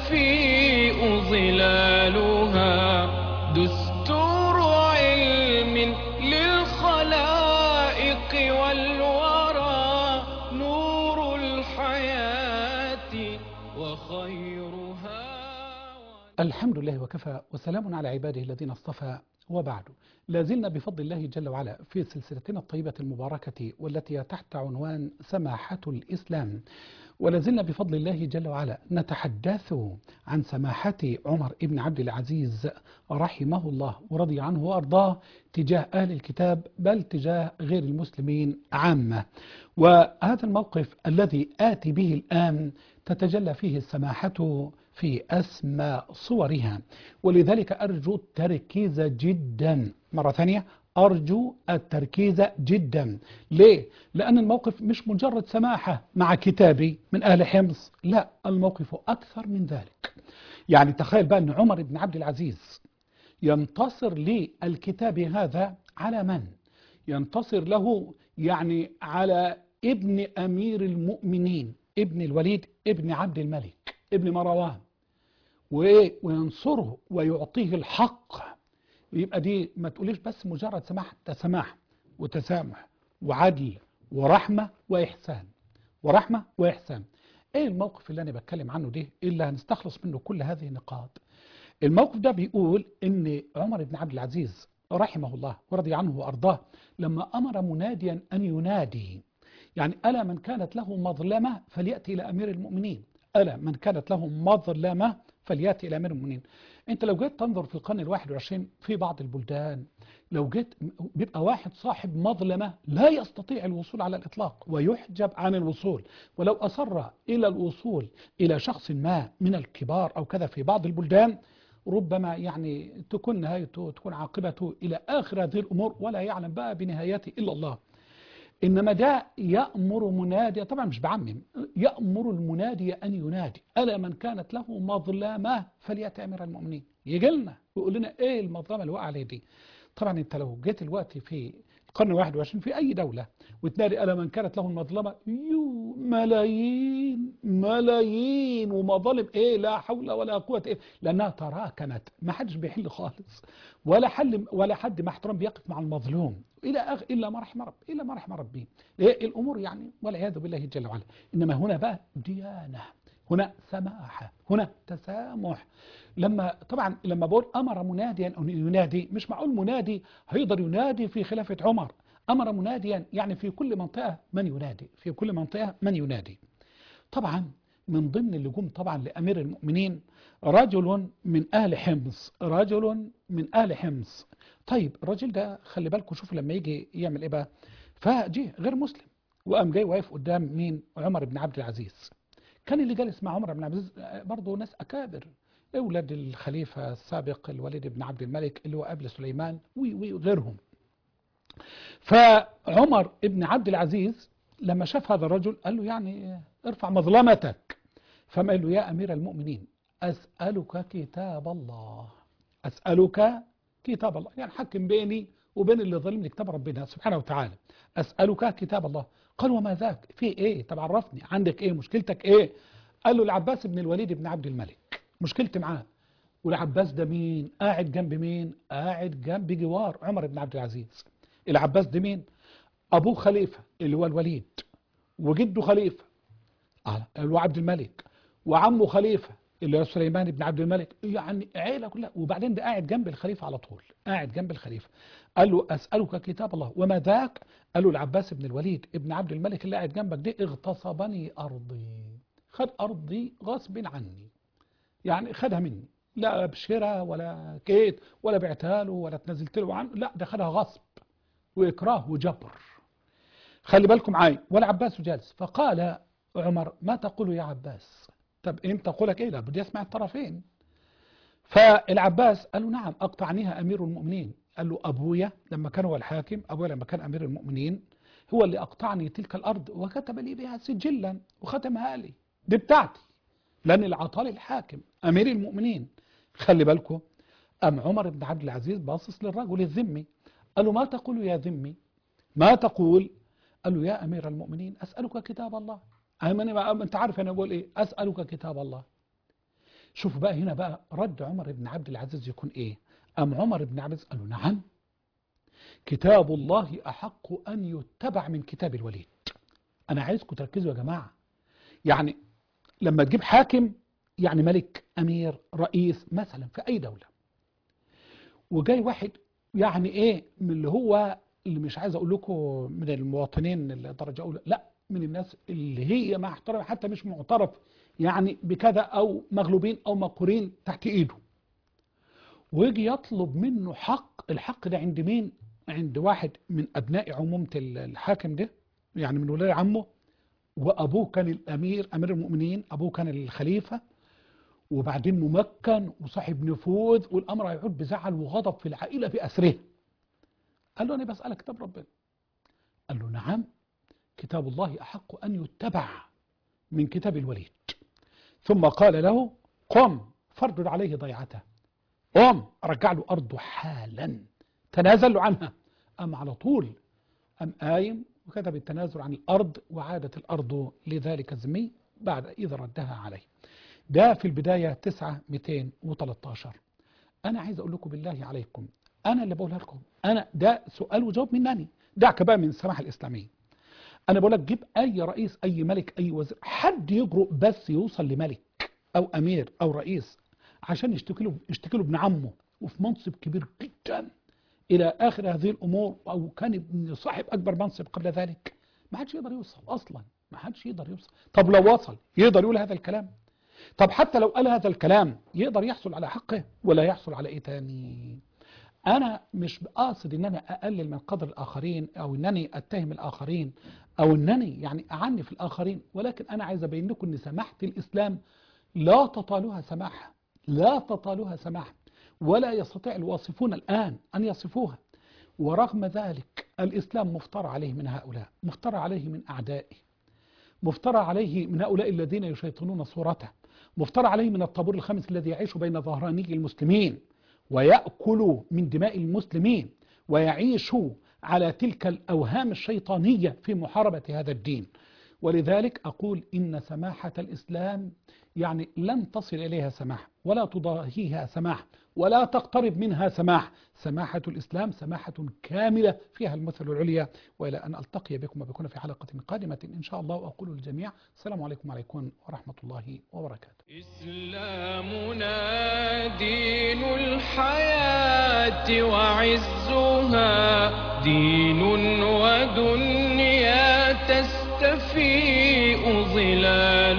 تفيء ظلالها دستور علم للخلائق والورى نور الحياة وخيرها الحمد لله وكفى وسلام على عباده الذين اصطفى وبعد لازلنا بفضل الله جل وعلا في سلسلتنا الطيبة المباركة والتي تحت عنوان سماحة الإسلام ولازلنا بفضل الله جل وعلا نتحدث عن سماحة عمر بن عبد العزيز رحمه الله ورضي عنه وأرضاه تجاه أهل الكتاب بل تجاه غير المسلمين عامة وهذا الموقف الذي آتي به الآن تتجلى فيه السماحة في أسمى صورها ولذلك أرجو التركيز جدا مرة ثانية أرجو التركيز جدا ليه؟ لأن الموقف مش مجرد سماحة مع كتابي من أهل حمص لا الموقف أكثر من ذلك يعني تخيل بقى أن عمر بن عبد العزيز ينتصر للكتاب هذا على من؟ ينتصر له يعني على ابن أمير المؤمنين ابن الوليد ابن عبد الملك ابن مروان وإيه؟ وينصره ويعطيه الحق يبقى دي ما تقوليش بس مجرد سماح ده سماح وتسامح وعدل ورحمة وإحسان ورحمة وإحسان إيه الموقف اللي أنا بتكلم عنه ده اللي هنستخلص منه كل هذه النقاط الموقف ده بيقول إن عمر بن عبد العزيز رحمه الله ورضي عنه وأرضاه لما أمر مناديا أن ينادي يعني ألا من كانت له مظلمة فليأتي إلى أمير المؤمنين ألا من كانت له مظلمة فليأتي إلى أمير المؤمنين أنت لو جيت تنظر في القرن الواحد والعشرين في بعض البلدان لو جيت بيبقى واحد صاحب مظلمة لا يستطيع الوصول على الإطلاق ويحجب عن الوصول ولو أصر إلى الوصول إلى شخص ما من الكبار أو كذا في بعض البلدان ربما يعني تكون نهايته تكون عاقبته إلى آخر هذه الأمور ولا يعلم بقى بنهايته إلا الله إنما ده يأمر منادي طبعا مش بعمم يأمر المنادي أن ينادي ألا من كانت له مظلمة فليأتي أمير المؤمنين يجي لنا ويقول لنا إيه المظلمة اللي وقع عليه دي طبعا أنت لو جيت الوقت في القرن الواحد وعشرين في أي دولة وتنادي ألا من كانت له المظلمة يو ملايين ملايين ومظالم إيه لا حول ولا قوة إيه لأنها تراكمت ما حدش بيحل خالص ولا حل ولا حد مع احترام بيقف مع المظلوم إلى أغ... إلا ما رحم رب إلا ما رحم ربي إيه الأمور يعني والعياذ بالله جل وعلا إنما هنا بقى ديانة هنا سماحة هنا تسامح لما طبعا لما بقول أمر مناديا أن ينادي مش معقول منادي هيقدر ينادي في خلافة عمر أمر مناديا يعني في كل منطقة من ينادي في كل منطقة من ينادي طبعا من ضمن اللجوم طبعا لأمير المؤمنين رجل من أهل حمص رجل من أهل حمص طيب الراجل ده خلي بالكم شوف لما يجي يعمل إيه بقى فجه غير مسلم وقام جاي واقف قدام مين عمر بن عبد العزيز كان اللي جالس مع عمر بن عبد العزيز برضه ناس أكابر أولاد الخليفة السابق الوليد بن عبد الملك اللي هو قبل سليمان وغيرهم فعمر بن عبد العزيز لما شاف هذا الرجل قال له يعني ارفع مظلمتك فما قال له يا أمير المؤمنين أسألك كتاب الله أسألك كتاب الله يعني حكم بيني وبين اللي ظلمني كتاب ربنا سبحانه وتعالى أسألك كتاب الله قال وما ذاك في ايه طب عرفني عندك ايه مشكلتك ايه قال له العباس بن الوليد بن عبد الملك مشكلتي معاه والعباس ده مين قاعد جنب مين قاعد جنب جوار عمر بن عبد العزيز العباس ده مين ابوه خليفة اللي هو الوليد وجده خليفة اللي هو عبد الملك وعمه خليفة اللي هو سليمان بن عبد الملك يعني عيلة كلها وبعدين ده قاعد جنب الخليفة على طول قاعد جنب الخليفة قال له أسألك كتاب الله وما ذاك قال له العباس بن الوليد ابن عبد الملك اللي قاعد جنبك ده اغتصبني أرضي خد أرضي غصب عني يعني خدها مني لا بشرى ولا كيت ولا بعتها له ولا تنزلت له عنه لا ده خدها غصب وإكراه وجبر خلي بالكم معايا والعباس جالس فقال عمر ما تقول يا عباس طب انت قولك ايه لا بدي اسمع الطرفين فالعباس قال له نعم اقطعنيها امير المؤمنين قال له ابويا لما كان هو الحاكم ابويا لما كان امير المؤمنين هو اللي اقطعني تلك الارض وكتب لي بها سجلا وختمها لي دي بتاعتي لان العطاء للحاكم امير المؤمنين خلي بالكم ام عمر بن عبد العزيز باصص للرجل الذمي قال له ما تقول يا ذمي ما تقول قال له يا امير المؤمنين اسالك كتاب الله أنا انت عارف انا بقول ايه اسالك كتاب الله شوفوا بقى هنا بقى رد عمر بن عبد العزيز يكون ايه أم عمر بن عبد العزيز قالوا نعم كتاب الله أحق أن يتبع من كتاب الوليد أنا عايزكم تركزوا يا جماعة يعني لما تجيب حاكم يعني ملك أمير رئيس مثلا في أي دولة وجاي واحد يعني إيه من اللي هو اللي مش عايز أقول لكم من المواطنين الدرجة أولى لا من الناس اللي هي مع احترام حتى مش معترف يعني بكذا أو مغلوبين أو مقهورين تحت إيده ويجي يطلب منه حق الحق ده عند مين عند واحد من أبناء عمومة الحاكم ده يعني من ولاد عمه وأبوه كان الأمير أمير المؤمنين أبوه كان الخليفة وبعدين ممكن وصاحب نفوذ والأمر هيعود بزعل وغضب في العائلة بأسره قال له أنا بسألك كتاب ربنا قال له نعم كتاب الله أحق أن يتبع من كتاب الوليد ثم قال له قم فردد عليه ضيعته قم رجع له أرضه حالا تنازل عنها أم على طول أم آيم وكتب التنازل عن الأرض وعادت الأرض لذلك الزمي بعد إذا ردها عليه ده في البداية 9 213 أنا عايز أقول لكم بالله عليكم أنا اللي بقولها لكم أنا ده سؤال وجواب منني دعك بقى من السماحة الإسلامية أنا بقول لك جيب أي رئيس أي ملك أي وزير حد يجرؤ بس يوصل لملك أو أمير أو رئيس عشان يشتكي له يشتكي له ابن عمه وفي منصب كبير جدا إلى آخر هذه الأمور أو كان ابن صاحب أكبر منصب قبل ذلك ما حدش يقدر يوصل أصلا ما حدش يقدر يوصل طب لو وصل يقدر يقول هذا الكلام طب حتى لو قال هذا الكلام يقدر يحصل على حقه ولا يحصل على إيه تاني أنا مش قاصد إن أنا أقلل من قدر الآخرين أو إنني أتهم الآخرين أو إنني يعني أعني في الآخرين ولكن أنا عايز أبين لكم إن سماحة الإسلام لا تطالها سماحة لا تطالها سماحة ولا يستطيع الواصفون الآن أن يصفوها ورغم ذلك الإسلام مفترى عليه من هؤلاء مفترى عليه من أعدائه مفترى عليه من هؤلاء الذين يشيطنون صورته مفترى عليه من الطابور الخامس الذي يعيش بين ظهراني المسلمين ويأكل من دماء المسلمين ويعيش على تلك الأوهام الشيطانية في محاربة هذا الدين ولذلك أقول إن سماحة الإسلام يعني لن تصل إليها سماح ولا تضاهيها سماح ولا تقترب منها سماح سماحة الإسلام سماحة كاملة فيها المثل العليا وإلى أن ألتقي بكم وبكم في حلقة قادمة إن شاء الله وأقول للجميع السلام عليكم وعليكم ورحمة الله وبركاته إسلامنا دين الحياة وعزها دين ودنيا تستفيء ظلال